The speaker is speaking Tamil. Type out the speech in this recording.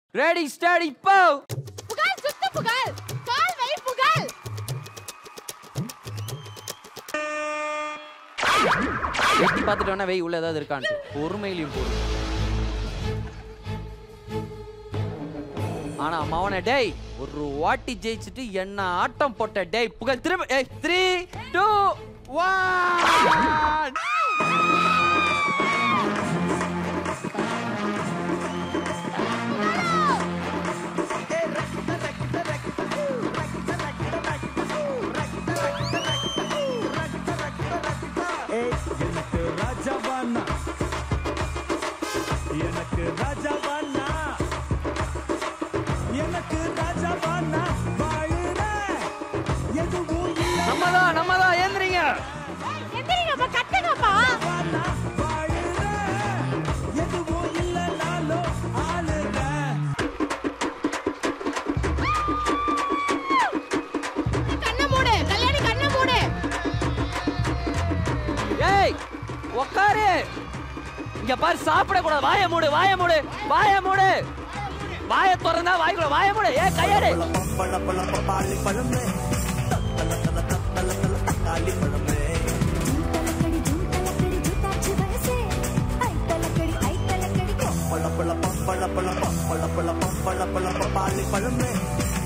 ரெடி ஸ்டடி போ புகழ் சுத்து புகழ் கால் வை புகழ் எட்டி பார்த்துட்டு வேணா வெய் உள்ள ஏதாவது இருக்கான்ட்டு பொறுமையிலையும் போடு ஆனா மவன டேய் ஒரு வாட்டி ஜெயிச்சுட்டு என்ன ஆட்டம் போட்ட டேய் புகழ் திரும்ப ஏய் த்ரீ டூ ஒன் எனக்கு ராஜாவானா எனக்கு ராஜாவானா எனக்கு ராஜாவானா வாழுற எதுவும் இல்ல நம்மதான் நம்மதான் ஏந்திரீங்க எந்திரிங்கப்பா கட்டுங்கப்பா வானா வாழுற எதுவும் இல்லனாலும் ஆளுற கண்ணை மூடு கல்யாணி கண்ணை மூடு ஏய் உக்காரு இங்க பாரு சாப்பிட கூடாது வாய மூடு வாய மூடு வாய மூடு வாய திறந்தா வாய்க்குள்ள வாய மூடு ஏ கையாடு பழ பழ பாலி பழமே தத்தல தல தத்தல தல தக்காளி பழமே தலக்கடி ஜூம் தலக்கடி ஜூத்தாச்சு வயசே ஐ தலக்கடி ஐ தலக்கடி கோ பழ பழ பழ பழ பழ பழ பழ பழ பாலி பழமே